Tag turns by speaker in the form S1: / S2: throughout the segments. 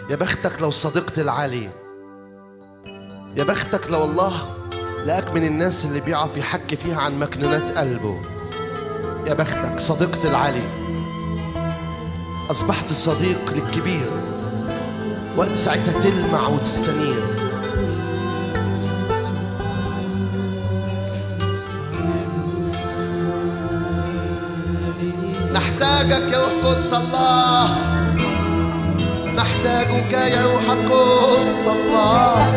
S1: يا بختك لو صديقت العالي يا بختك لو الله لقاك من الناس اللي بيعرف يحكي فيها عن مكنونات قلبه يا بختك صديقت العالي أصبحت صديق للكبير وقت ساعتها تلمع وتستنير نحتاجك يا روح قدس الله نحتاجك يا روح القدس الله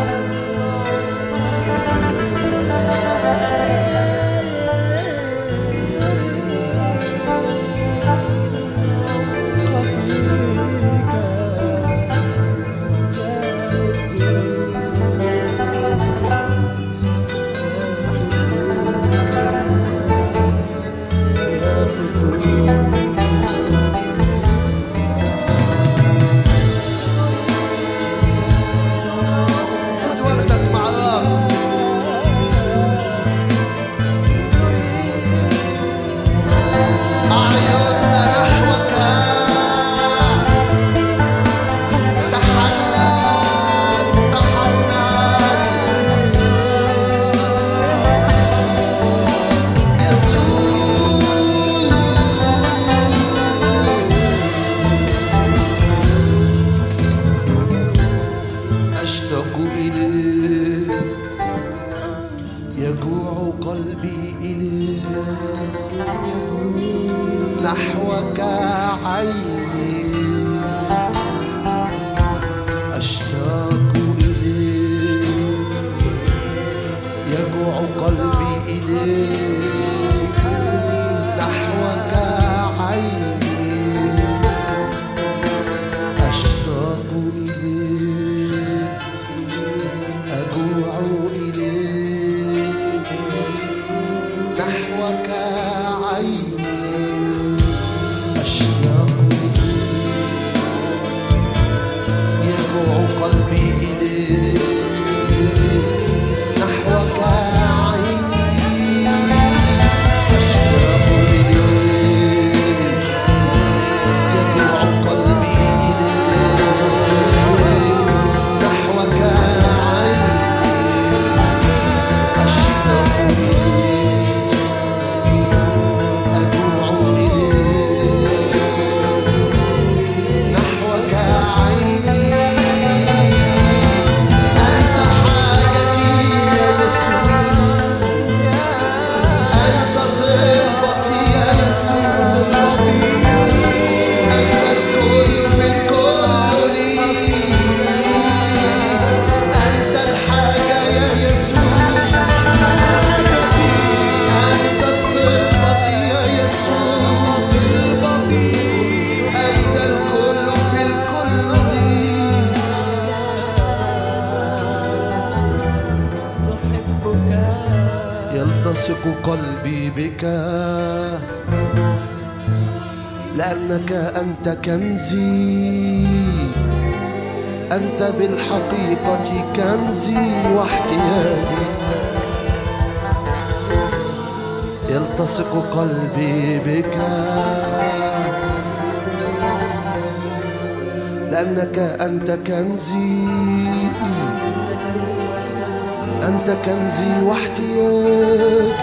S1: خد وقتك مع الرب أعيننا نحوك تحنن تحنن يسوع أشتاق إليك يجوع قلبي إليك نحوك عيني أشتاق إليك يجوع قلبي إليك نحوك عيني أشتاق إليك أجوع إليك نحوك عيني أشتاق إليك يجوع قلبي إليك نحوك عيني أشتاق إليك يجوع قلبي إليك نحوك عيني أشتاق إليك أجوع إليك نحوك عيني أنت حاجتي يا يسوع أنت طلبتي يا يسوع أنت الكل في الكل لي أنت الحاجة يا يسوع أنت طلبتي يا يسوع طلبتي أنت الكل في الكل لي يلتصق قلبي بك لأنك أنت كنزي أنت بالحقيقة كنزي واحتياجي يلتصق قلبي بك لأنك أنت كنزي أنت كنزي واحتياجي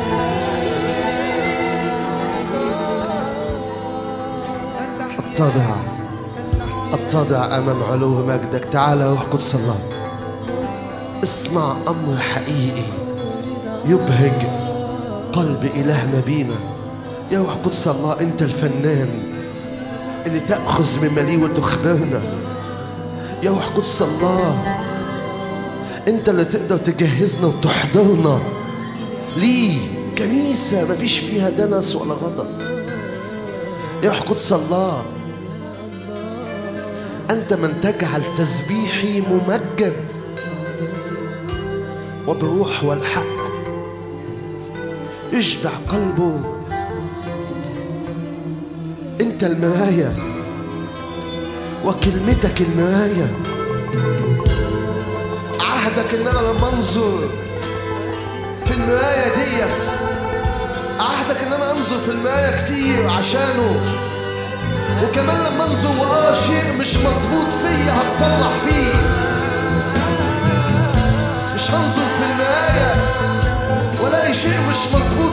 S1: اتضع اتضع أمام علو مجدك تعال يا روح قدس الله اصنع أمر حقيقي يبهج قلب إلهنا بينا يا روح قدس الله أنت الفنان اللي تأخذ من مليه وتخبرنا يا روح قدس الله انت اللي تقدر تجهزنا وتحضرنا ليه كنيسة مفيش فيها دنس ولا غضب يا روح قدس الله أنت من تجعل تسبيحي ممجد وبروح والحق اشبع قلبه أنت المراية وكلمتك المراية عهدك ان انا لما انظر في المرايه ديت عهدك ان انا انظر في المرايه كتير عشانه وكمان لما انظر وراه شيء مش مظبوط فيا هتصلح فيه مش هنظر في المراية والاقي شيء مش مظبوط